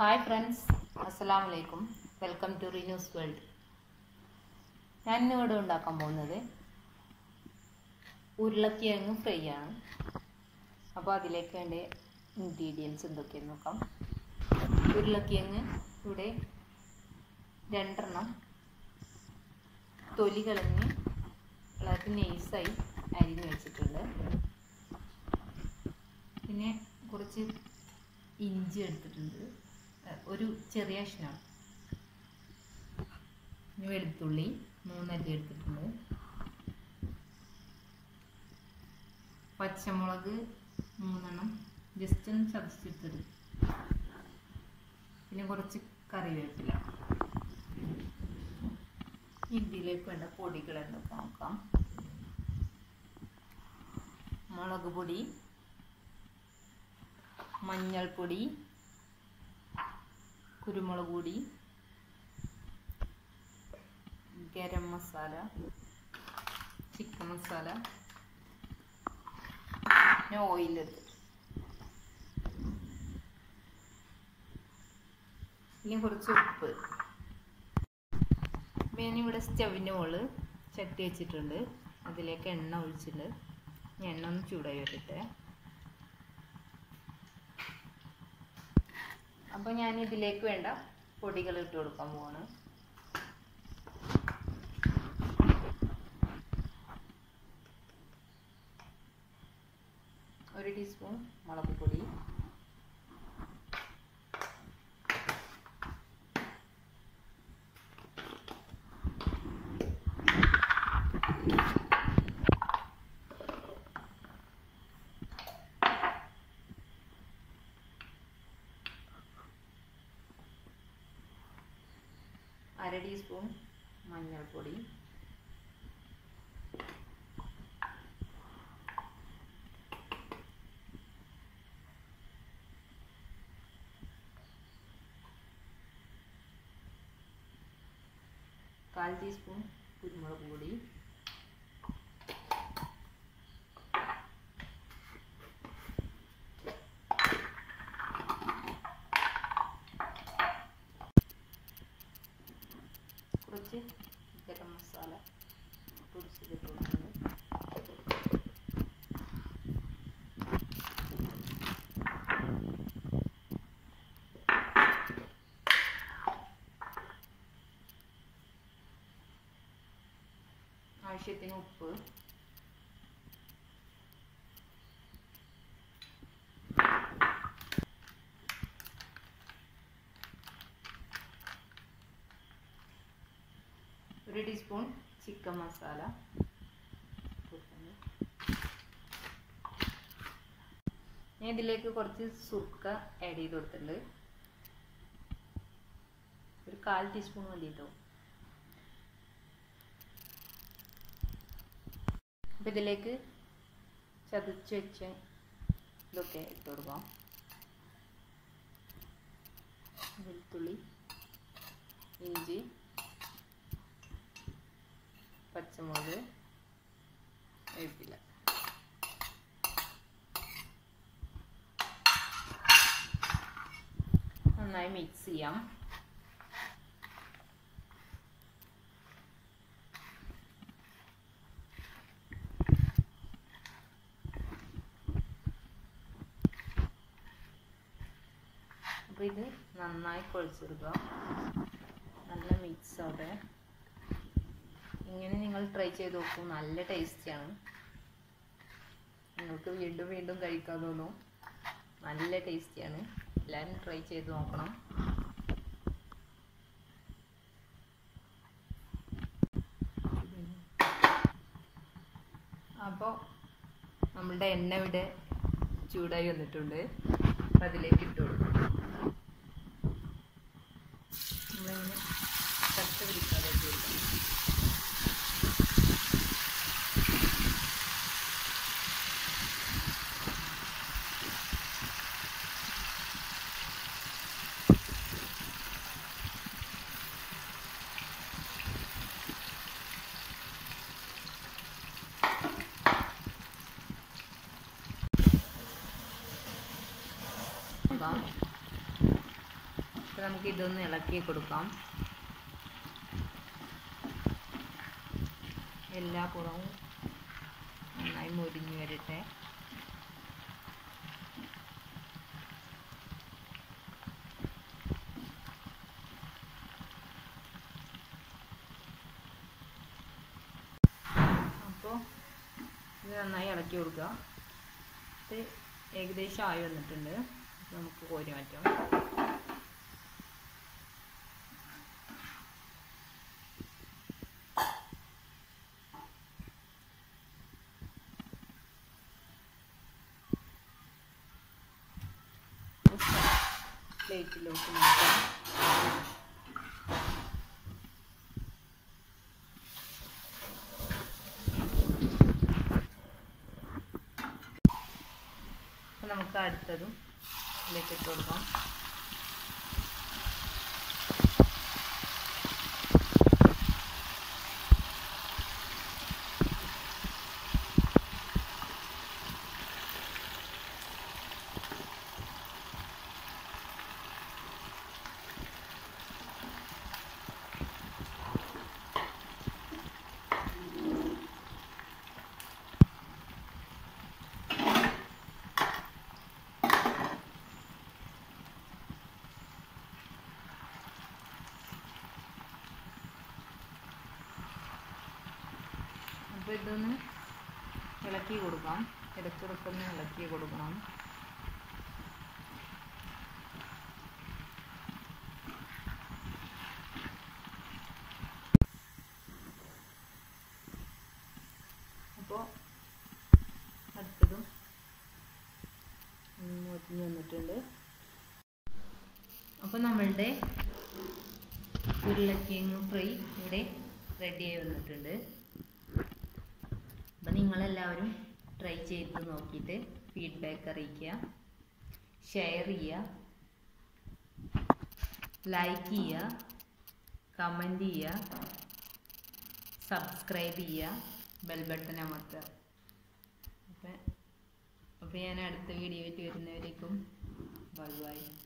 hi friends അസ്സലാമു അലൈക്കും welcome to റിന്യൂസ് world ഞാൻ ഇന്നിവിടെ ഉണ്ടാക്കാൻ പോകുന്നത് ഉരുളക്കിഴങ്ങ് ഫ്രൈ ആണ് അപ്പോൾ അതിലേക്ക് വേണ്ട ഇൻഗ്രീഡിയൻസ് എന്തൊക്കെയെന്ന് നോക്കാം ഉരുളക്കിഴങ്ങ് ഇവിടെ രണ്ടെണ്ണം തൊലി കളഞ്ഞ് വളരെ നൈസായി അരിഞ്ഞ് വെച്ചിട്ടുണ്ട് പിന്നെ കുറച്ച് ഇഞ്ചി എടുത്തിട്ടുണ്ട് അഹ് ഒരു ചെറിയ കഷ്ണം ഇനി വെളുത്തുള്ളി മൂന്നല്ലി എടുത്തിട്ടുണ്ട് പച്ചമുളക് മൂന്നെണ്ണം ജസ്റ്റ് ഒന്ന് ചതച്ചെടുത്തത് പിന്നെ കുറച്ച് കറിവേപ്പില ഇതിലേക്ക് വേണ്ട പൊടികൾ എന്തൊക്കെ നോക്കാം മുളക് പൊടി മഞ്ഞൾപ്പൊടി കുരുമുളക് പൊടി ഗരം മസാല ചിക്കൻ മസാല പിന്നെ ഓയിൽ എടുത്തിട്ട് ഇനി കുറച്ച് ഉപ്പ് ഞാനിവിടെ സ്റ്റവിൻ്റെ മുകളിൽ ചട്ടി വെച്ചിട്ടുണ്ട് അതിലേക്ക് എണ്ണ ഒഴിച്ചിട്ട് ഇനി എണ്ണ ഒന്ന് ചൂടായി വരട്ടെ അപ്പോൾ ഞാൻ ഇതിലേക്ക് വേണ്ട പൊടികൾ ഇട്ട് കൊടുക്കാൻ പോവാണ് ഒരു ടീസ്പൂൺ മുളക് പൊടി അര ടീസ്പൂൺ മഞ്ഞൾപ്പൊടി കാൽ ടീസ്പൂൺ കുരുമുളക് പൊടി കുറച്ച് ഗരം മസാല പൊടിച്ചതിട്ട് കൊടുക്കുന്നത് ആവശ്യത്തിന് ഉപ്പ് ഒരു ടീസ്പൂൺ ചിക്കൻ മസാല ഞാൻ ഇതിലേക്ക് കുറച്ച് സുർക്ക ആഡ് ചെയ്ത് കൊടുത്തിട്ടുണ്ട് ഒരു കാൽ ടീസ്പൂൺ മതി കേട്ടോ അപ്പം ഇതിലേക്ക് ചതച്ച് വെച്ച ഇതൊക്കെ ഇട്ട് കൊടുക്കാം വെളുത്തുള്ളി ഇഞ്ചി പച്ചമുളക് വേപ്പില നന്നായി മിക്സ് ചെയ്യാം അപ്പോൾ ഇത് നന്നായി കുഴച്ചെടുക്കുക നല്ല മിക്സ് ആവട്ടെ ഇങ്ങനെ നിങ്ങൾ ട്രൈ ചെയ്ത് നോക്കൂ നല്ല ടേസ്റ്റിയാണ് നിങ്ങൾക്ക് വീണ്ടും വീണ്ടും കഴിക്കാൻ തോന്നും നല്ല ടേസ്റ്റിയാണ് എല്ലാവരും ട്രൈ ചെയ്ത് നോക്കണം അപ്പോൾ നമ്മളുടെ എണ്ണ ഇവിടെ ചൂടായി വന്നിട്ടുണ്ട് അപ്പം അതിലേക്ക് ഇട്ട് കൊടുക്കും നമ്മളിങ്ങനെ കട്ട പിടിക്കാതെ ഇട്ട് കൊടുക്കണം അപ്പം അപ്പോൾ നമുക്ക് ഇതൊന്ന് ഇളക്കി കൊടുക്കാം എല്ലാ പുറവും നന്നായി മൊരിഞ്ഞ് വരട്ടെ അപ്പോൾ ഇത് നന്നായി ഇളക്കി കൊടുക്കുക ഇത് ഏകദേശം ആയി വന്നിട്ടുണ്ട് അപ്പോൾ നമുക്ക് കോരി മാറ്റാം പ്ലേറ്റിലോട്ട് മാറ്റാം അപ്പോൾ നമുക്ക് അടുത്തതും ഇതിലേക്ക് ഇട്ട് കൊടുക്കാം അപ്പോൾ ഇതൊന്ന് ഇളക്കി കൊടുക്കാം ഇടയ്ക്കിടയ്ക്കൊന്ന് ഇളക്കി കൊടുക്കണം അപ്പോൾ അടുത്തതും മുറിഞ്ഞ് വന്നിട്ടുണ്ട് അപ്പോൾ നമ്മളുടെ ഉരുളക്കിഴങ്ങ് ഫ്രൈ ഇവിടെ റെഡിയായി വന്നിട്ടുണ്ട് അപ്പം നിങ്ങളെല്ലാവരും ട്രൈ ചെയ്ത് നോക്കിയിട്ട് ഫീഡ്ബാക്ക് അറിയിക്കുക ഷെയർ ചെയ്യുക ലൈക്ക് ചെയ്യുക കമൻറ്റ് ചെയ്യുക സബ്സ്ക്രൈബ് ചെയ്യുക ബെൽ ബട്ടൺ അമർത്തുക അപ്പം അപ്പോൾ ഞാൻ അടുത്ത വീഡിയോ ആയിട്ട് വരുന്നവരേക്കും ബൈ ബൈ